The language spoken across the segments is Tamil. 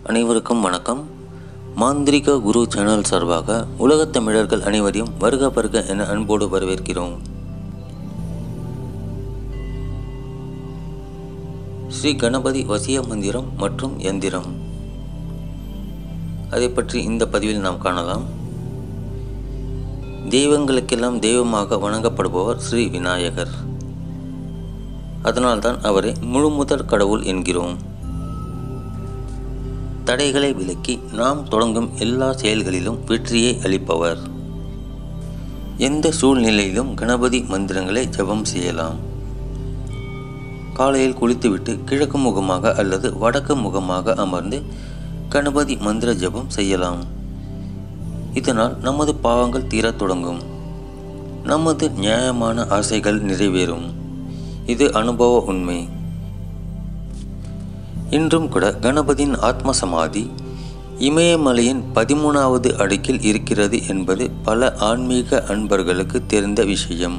அனைவருக்கும் வணக்கம் மாந்திரிக குரு சேனல் சார்பாக உலகத் தமிழர்கள் அனைவரையும் வருக வருக என அன்போடு வரவேற்கிறோம் ஸ்ரீ கணபதி வசிய மந்திரம் மற்றும் எந்திரம் அதை பற்றி இந்த பதிவில் நாம் காணலாம் தெய்வங்களுக்கெல்லாம் தெய்வமாக வணங்கப்படுபவர் ஸ்ரீ விநாயகர் அதனால்தான் அவரை முழுமுதற் கடவுள் என்கிறோம் தடைகளை விலக்கி நாம் தொடங்கும் எல்லா செயல்களிலும் வெற்றியை அளிப்பவர் எந்த சூழ்நிலையிலும் கணபதி மந்திரங்களை ஜெபம் செய்யலாம் காலையில் குளித்துவிட்டு கிழக்கு முகமாக அல்லது வடக்கு முகமாக அமர்ந்து கணபதி மந்திர ஜெபம் செய்யலாம் இதனால் நமது பாவங்கள் தீரத் தொடங்கும் நமது நியாயமான ஆசைகள் நிறைவேறும் இது அனுபவ உண்மை இன்றும் கூட கணபதியின் ஆத்ம சமாதி இமயமலையின் பதிமூணாவது அடுக்கில் இருக்கிறது என்பது பல ஆன்மீக அன்பர்களுக்கு தெரிந்த விஷயம்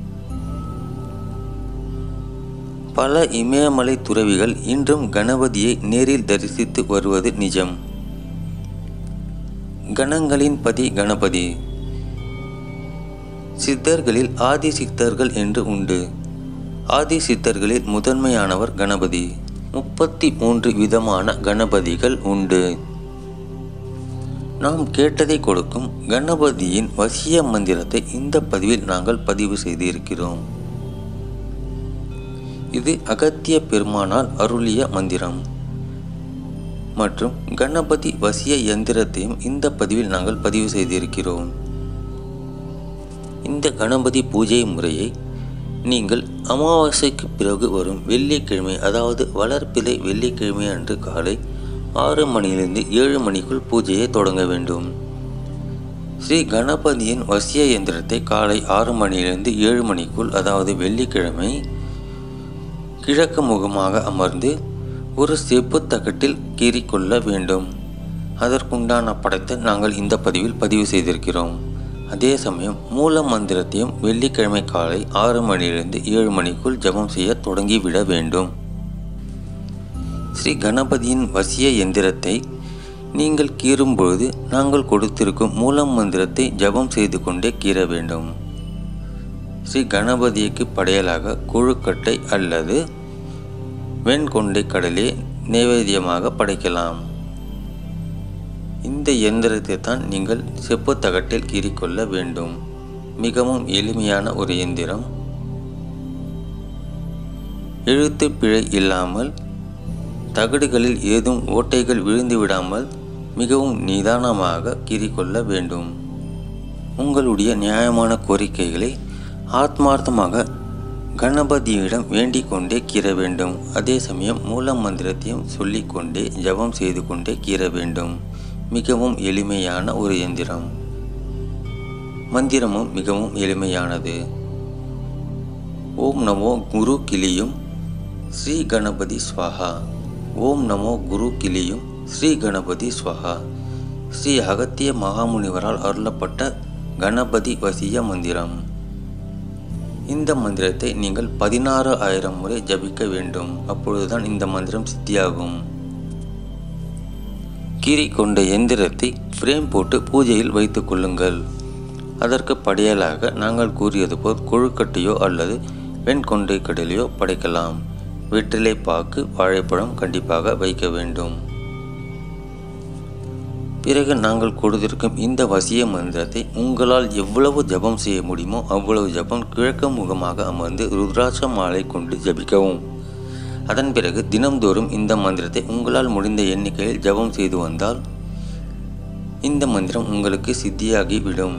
பல இமயமலை துறவிகள் இன்றும் கணபதியை நேரில் தரிசித்து வருவது நிஜம் கணங்களின் பதி கணபதி சித்தர்களில் ஆதி சித்தர்கள் என்று உண்டு ஆதி சித்தர்களில் முதன்மையானவர் கணபதி முப்பத்தி மூன்று விதமான கணபதிகள் உண்டு நாம் கேட்டதை கொடுக்கும் கணபதியின் வசிய மந்திரத்தை இந்த பதிவில் நாங்கள் பதிவு செய்திருக்கிறோம் இது அகத்திய பெருமானால் அருளிய மந்திரம் மற்றும் கணபதி வசிய எந்திரத்தையும் இந்த பதிவில் நாங்கள் பதிவு செய்திருக்கிறோம் இந்த கணபதி பூஜை முறையை நீங்கள் அமாவாசைக்கு பிறகு வரும் வெள்ளிக்கிழமை அதாவது வளர்ப்பிலை வெள்ளிக்கிழமை அன்று காலை ஆறு மணியிலிருந்து ஏழு மணிக்குள் பூஜையை தொடங்க வேண்டும் ஸ்ரீ கணபதியின் வசிய இயந்திரத்தை காலை ஆறு மணியிலிருந்து ஏழு மணிக்குள் அதாவது வெள்ளிக்கிழமை கிழக்கு முகமாக அமர்ந்து ஒரு செப்பு தகட்டில் கீறிக்கொள்ள வேண்டும் அதற்குண்டான படத்தை நாங்கள் இந்த பதிவில் பதிவு செய்திருக்கிறோம் அதே சமயம் மூல மந்திரத்தையும் வெள்ளிக்கிழமை காலை ஆறு மணியிலிருந்து ஏழு மணிக்குள் ஜபம் செய்ய தொடங்கிவிட வேண்டும் ஸ்ரீ கணபதியின் வசிய எந்திரத்தை நீங்கள் கீறும்பொழுது நாங்கள் கொடுத்திருக்கும் மூல மந்திரத்தை ஜபம் செய்து கொண்டே கீற வேண்டும் ஸ்ரீ கணபதிக்கு படையலாக கொழுக்கட்டை அல்லது வெண்கொண்டை கடலே நைவேத்தியமாக படைக்கலாம் இந்த எந்திரத்தை தான் நீங்கள் செப்பு தகட்டில் கீறிக்கொள்ள வேண்டும் மிகவும் எளிமையான ஒரு எந்திரம் எழுத்து பிழை இல்லாமல் தகடுகளில் ஏதும் ஓட்டைகள் விழுந்து விடாமல் மிகவும் நிதானமாக கீறிக்கொள்ள வேண்டும் உங்களுடைய நியாயமான கோரிக்கைகளை ஆத்மார்த்தமாக கணபதியிடம் வேண்டிக் கொண்டே கீற வேண்டும் அதே சமயம் மூல மந்திரத்தையும் சொல்லிக்கொண்டே ஜபம் செய்து கொண்டே கீற வேண்டும் மிகவும் எளிமையான ஒரு எந்திரம் மந்திரமும் மிகவும் எளிமையானது ஓம் நமோ குரு கிளியும் ஸ்ரீ கணபதி ஸ்வஹா ஓம் நமோ குரு கிளியும் ஸ்ரீ கணபதி ஸ்வஹா ஸ்ரீ அகத்திய மகாமுனிவரால் அருளப்பட்ட கணபதி வசிய மந்திரம் இந்த மந்திரத்தை நீங்கள் பதினாறு ஆயிரம் முறை ஜபிக்க வேண்டும் அப்பொழுதுதான் இந்த மந்திரம் சித்தியாகும் கீறி கொண்ட எந்திரத்தை ஃப்ரேம் போட்டு பூஜையில் வைத்துக் கொள்ளுங்கள் அதற்கு படையலாக நாங்கள் கூறியது போல் கொழுக்கட்டையோ அல்லது வெண்கொண்டை கடலையோ படைக்கலாம் வெற்றிலை பாக்கு வாழைப்பழம் கண்டிப்பாக வைக்க வேண்டும் பிறகு நாங்கள் கொடுத்திருக்கும் இந்த வசிய மந்திரத்தை உங்களால் எவ்வளவு ஜபம் செய்ய முடியுமோ அவ்வளவு ஜபம் கிழக்கு முகமாக அமர்ந்து ருத்ராட்ச மாலை கொண்டு ஜபிக்கவும் அதன் பிறகு தினம்தோறும் இந்த மந்திரத்தை உங்களால் முடிந்த எண்ணிக்கையில் ஜபம் செய்து வந்தால் இந்த மந்திரம் உங்களுக்கு சித்தியாகி விடும்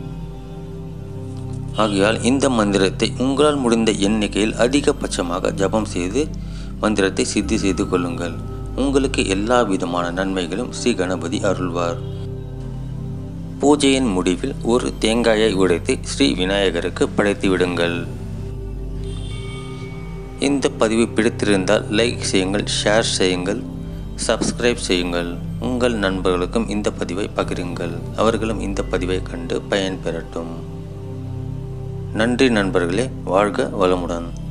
ஆகையால் இந்த மந்திரத்தை உங்களால் முடிந்த எண்ணிக்கையில் அதிகபட்சமாக ஜபம் செய்து மந்திரத்தை சித்தி செய்து கொள்ளுங்கள் உங்களுக்கு எல்லா விதமான நன்மைகளும் ஸ்ரீ கணபதி அருள்வார் பூஜையின் முடிவில் ஒரு தேங்காயை உடைத்து ஸ்ரீ விநாயகருக்கு படைத்து விடுங்கள் இந்த பதிவு பிடித்திருந்தால் லைக் செய்யுங்கள் ஷேர் செய்யுங்கள் சப்ஸ்கிரைப் செய்யுங்கள் உங்கள் நண்பர்களுக்கும் இந்த பதிவை பகிருங்கள் அவர்களும் இந்த பதிவை கண்டு பயன்பெறட்டும் நன்றி நண்பர்களே வாழ்க வளமுடன்